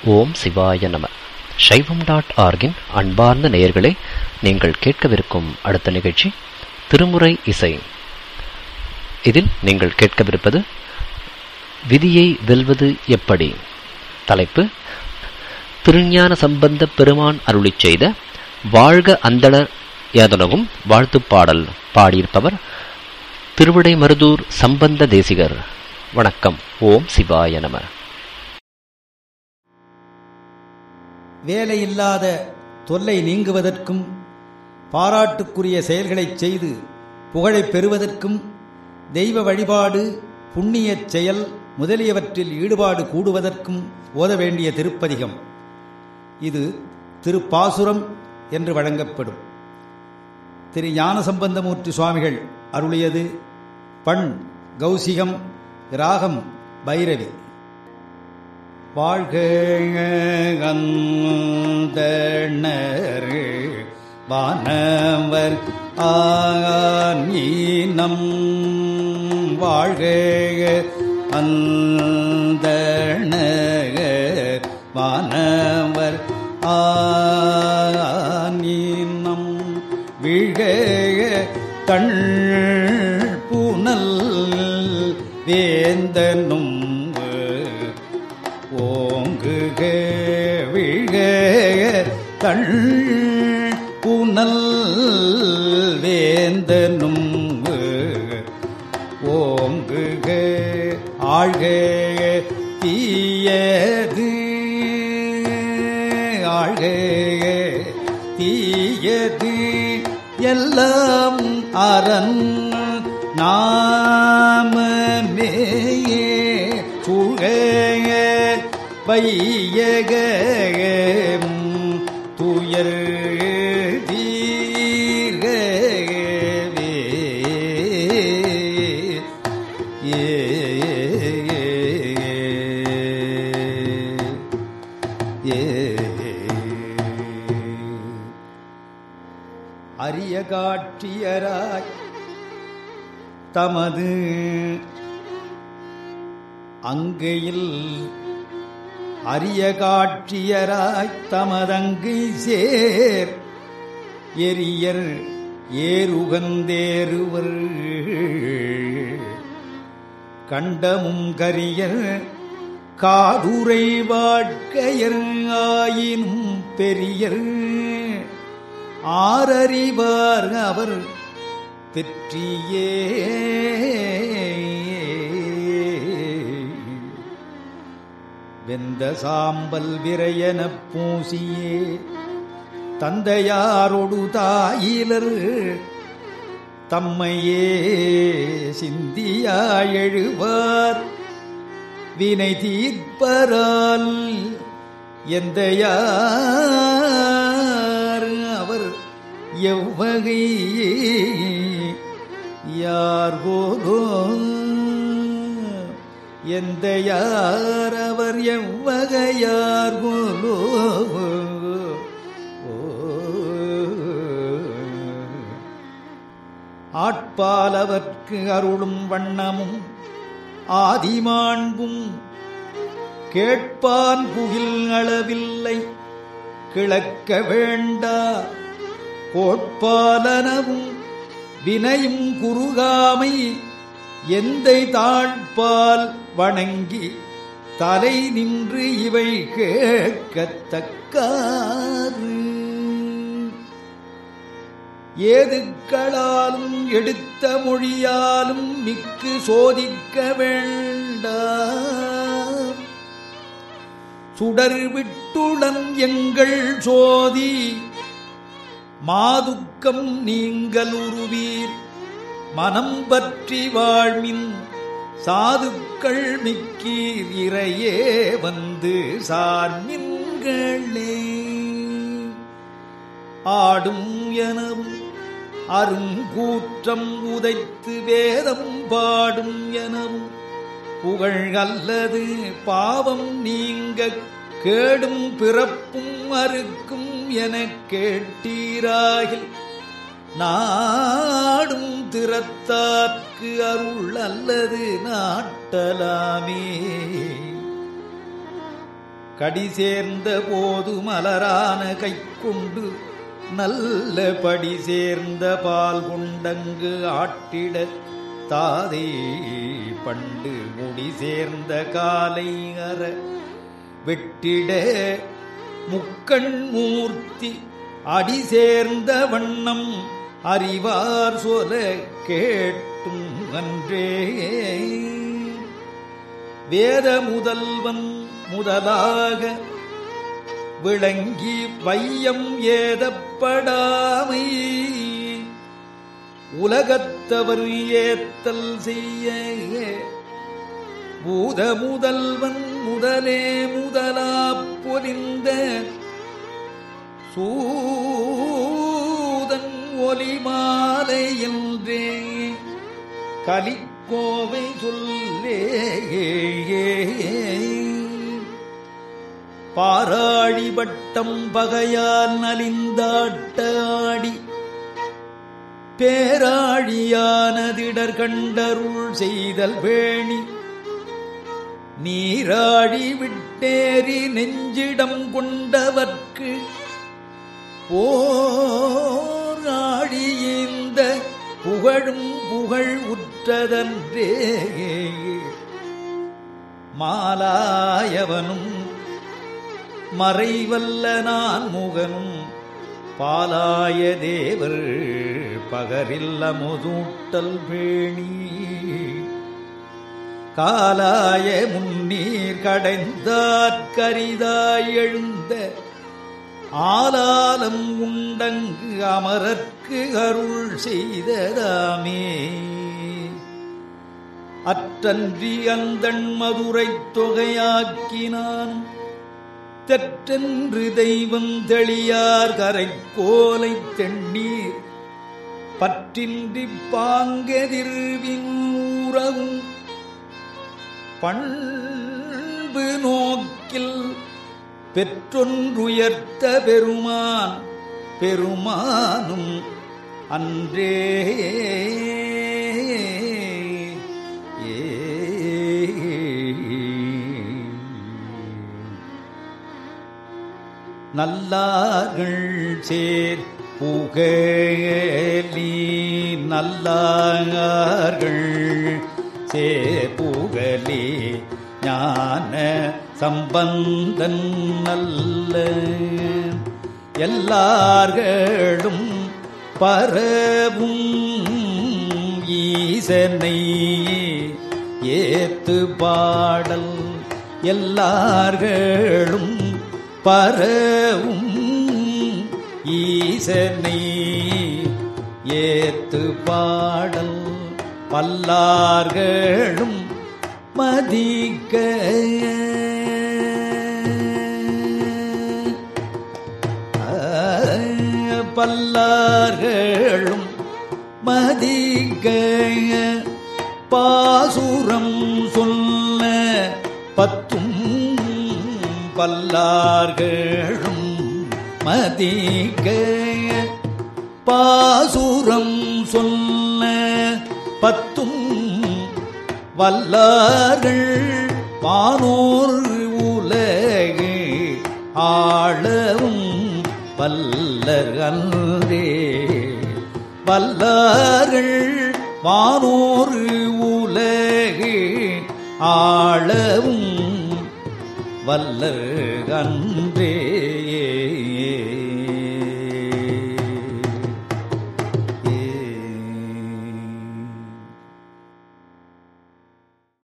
ஓம் சிவாய நம சைவம் டாட் ஆர்கின் அன்பார்ந்த நேயர்களே நீங்கள் கேட்கவிருக்கும் அடுத்த நிகழ்ச்சி திருமுறை இசை இதில் நீங்கள் கேட்கவிருப்பது விதியை வெல்வது எப்படி தலைப்பு திருஞான சம்பந்த பெருமான் அருளிச் செய்த வாழ்க அந்தணர் யாதனகும் வாழ்த்துப் பாடல் பாடியிருப்பவர் திருவிடைமருதூர் சம்பந்த தேசிகர் வணக்கம் ஓம் சிவாய நம வேலையில்லாத தொல்லை நீங்குவதற்கும் பாராட்டுக்குரிய செயல்களைச் செய்து புகழைப் பெறுவதற்கும் தெய்வ வழிபாடு புண்ணியச் செயல் முதலியவற்றில் ஈடுபாடு கூடுவதற்கும் ஓத வேண்டிய திருப்பதிகம் இது திருப்பாசுரம் என்று வழங்கப்படும் திரு ஞானசம்பந்தமூர்த்தி சுவாமிகள் அருளியது பண் கௌசிகம் ராகம் பைரவி வாழ்க அந்தணர் வானவர் ஆனீனம் வாழ்க அந்தணர் வானவர் ஆனீனம் வீழ்க கண் புனல் வேந்தனும் ஓங்குக விழ்க கண் புனல் வேந்தனும் ஓங்குக ஆழ்க தீயது ஆழ்க தீயது எல்லாம் அரண் நாமமேயே சுழக வையகம் துயர் தீர்கவே ஏ ஏ அரிய காட்சியராய் தமது அங்கையில் அரிய காட்சியராய் தமதங்கை சேர் எரியர் ஏறுகந்தேறுவர் கண்டமும் கரியர் காடுரை வாழ்க்கையர் ஆயினும் பெரியர் ஆரறிவார் அவர் பெற்றியே வெந்த சாம்பல் விரையனப் பூசியே தந்தையாரொடு தாயிலர் தம்மையே சிந்தியா எழுவார் வினை தீர்ப்பரால் எந்த யார் அவர் எவ்வகை யார் போலோ எந்த யார் அவர் எவ்வகையார் போலோ ஆட்பாலவர்க்கு அருளும் வண்ணமும் ஆதிமாண்பும் கேட்பான் புகில் அளவில்லை கிழக்க வேண்டா கோட்பாலனவும் வினையும் குறுகாமை எந்தை தாழ்பால் வணங்கி தலை நின்று இவை கேட்கத்தக்காறு ஏதுக்களாலும் எடுத்த மொழியாலும் மிக்கு சோதிக்க வேண்டாம் சுடர் விட்டுளன் எங்கள் சோதி மாதுக்கம் நீங்கள் உருவீர் மனம் பற்றி வாழ்மின் சாதுக்கள் மிக்கீர் இறையே வந்து சார்மின்களே ஆடும் எனவும் அருங்கூற்றம் உதைத்து வேதம் பாடும் எனவும் புகழ் அல்லது பாவம் நீங்க கேடும் பிறப்பும் அறுக்கும் எனக் கேட்டீராகில் நாடும் திறத்தார்க்கு அருள் அல்லது நாட்டலாமே கடி சேர்ந்த போது மலரான கை கொண்டு நல்ல படி சேர்ந்த பால் கொண்டங்கு ஆட்டிட தாதை பண்டு முடி சேர்ந்த காலை அற வெட்டிட முக்கண் மூர்த்தி அடி சேர்ந்த வண்ணம் அறிவார் சொல கேட்டும் அன்றே வேத முதல்வன் முதலாக விளங்கி வையம் ஏதப்படாமை உலகத்தவர் ஏத்தல் செய்ய பூத முதல்வன் முதலே முதலா பொலிந்த சூதன் ஒலி மாலை என்றே கலிக்கோவை சொல்லே பாராழி வட்டம் பகையால் நலிந்தாட்ட ஆடி பேராழியானதிடர் கண்டருள் செய்தல் வேணி நீராழி விட்டேறி நெஞ்சிடம் கொண்டவர்க்கு போராழியீந்த புகழும் புகழ் உற்றதன்றே மாலாயவனும் மறைவல்ல நான் முகனும் பாலாய தேவர் பகரில்ல முதூட்டல் பேணி காலாய முன்னீர் கடைந்தாற்கரிதாய் எழுந்த ஆலாலம் உண்டங்கு அமரர்க்கு அருள் செய்ததாமே அற்றன்றி அந்தண் மதுரை தொகையாக்கினான் தெற்றென்று தெய்வம் தெளியார் கரைக்கோலை தெண்ணீர் பற்றின்றி பாங்கெதிர்வின் ஊரவும் பண்பு நோக்கில் பெற்றொன்றுயர்த்த பெருமான் பெருமானும் அன்றே ஏ நல்லார்கள் சேர் புகழி நல்லார்கள் சேர் புகழி ஞான சம்பந்தன் நல்ல எல்லார்களும் பரவும் ஈசனை ஏத்து பாடல் எல்லார்களும் பரவும் ஈசனை ஏத்து பாடல் பல்லார்களும் மதிக்க பல்லார்களும் மதிக்க பாசுரம் சொல்ல பத்தும் பல்லார்களும் மதிக்க பாசுரம் சொல்ல பத்தும் வல்லார்கள் வானோர் உலகு ஆளவும் வல்லர் அன்றே வல்லார்கள் வானோர் உலகு ஆளவும் வல்லர் அன்றே